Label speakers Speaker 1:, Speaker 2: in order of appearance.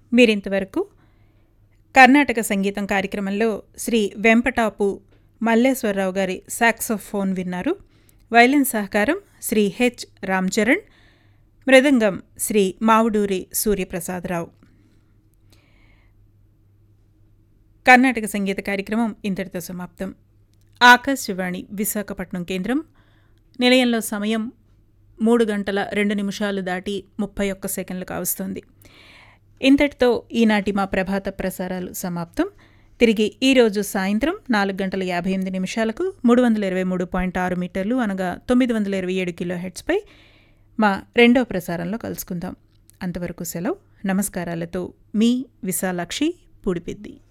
Speaker 1: మీరింతవరకు కర్ణాటక సంగీతం కార్యక్రమంలో శ్రీ వెంపటాపు మల్లేశ్వరరావు గారి సాక్సోఫోన్ విన్నారు వైలిన్ సహకారం శ్రీ హెచ్ రామ్చరణ్ మృదంగం శ్రీ మావుడూరి సూర్యప్రసాదరావు కర్ణాటక సంగీత కార్యక్రమం ఇంతటితో సమాప్తం ఆకాశవాణి విశాఖపట్నం కేంద్రం నిలయంలో సమయం మూడు గంటల రెండు నిమిషాలు దాటి ముప్పై ఒక్క సెకండ్లు కావస్తోంది ఇంతటితో ఈనాటి మా ప్రభాత ప్రసారాలు సమాప్తం తిరిగి ఈరోజు సాయంత్రం నాలుగు గంటల యాభై ఎనిమిది నిమిషాలకు మూడు వందల ఇరవై మూడు పాయింట్ ఆరు మీటర్లు అనగా తొమ్మిది వందల ఇరవై ఏడు కిలో హెడ్స్పై మా రెండో ప్రసారంలో కలుసుకుందాం అంతవరకు సెలవు నమస్కారాలతో మీ విశాలాక్షి పూడిపిద్ది